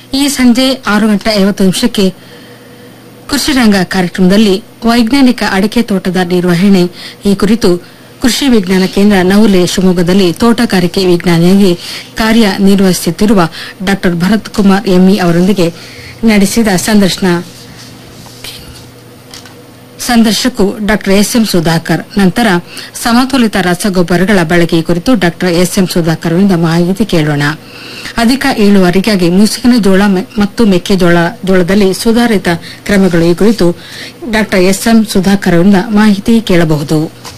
ಈ ಸಂಜೆ ಆರು ಗಂಟೆ ಐವತ್ತು ನಿಮಿಷಕ್ಕೆ ಕೃಷಿ ರಂಗ ಕಾರ್ಯಕ್ರಮದಲ್ಲಿ ವೈಜ್ಞಾನಿಕ ಅಡಿಕೆ ತೋಟದ ನಿರ್ವಹಣೆ ಈ ಕುರಿತು ಕೃಷಿ ವಿಜ್ಞಾನ ಕೇಂದ್ರ ನವುಲೆ ಶಿವಮೊಗ್ಗದಲ್ಲಿ ತೋಟಗಾರಿಕೆ ವಿಜ್ಞಾನಿಯಾಗಿ ಕಾರ್ಯನಿರ್ವಹಿಸುತ್ತಿರುವ ಡಾ ಭರತ್ ಕುಮಾರ್ ಎಂಇ ಅವರೊಂದಿಗೆ ನಡೆಸಿದ ಸಂದರ್ಶನ ಸಂದರ್ಶಕು ಡಾ ಎಸ್ಎಂ ಸುಧಾಕರ್ ನಂತರ ಸಮತೋಲಿತ ರಸಗೊಬ್ಬರಗಳ ಬಳಕೆ ಕುರಿತು ಡಾ ಎಸ್ಎಂ ಸುಧಾಕರ್ ಅವರಿಂದ ಮಾಹಿತಿ ಕೇಳೋಣ ಅಧಿಕ ಇಳುವರಿಗಾಗಿ ಮುಸುಕಿನ ಜೋಳ ಮೆ- ಮತ್ತು ಮೆಕ್ಕೆಜೋಳ ಜೋಳದಲ್ಲಿ ಸುಧಾರಿತ ಕ್ರಮಗಳು ಈ ಕುರಿತು ಡಾ ಎಸ್ಎಂ ಸುಧಾಕರ್ ಅವರಿಂದ ಮಾಹಿತಿ ಕೇಳಬಹುದು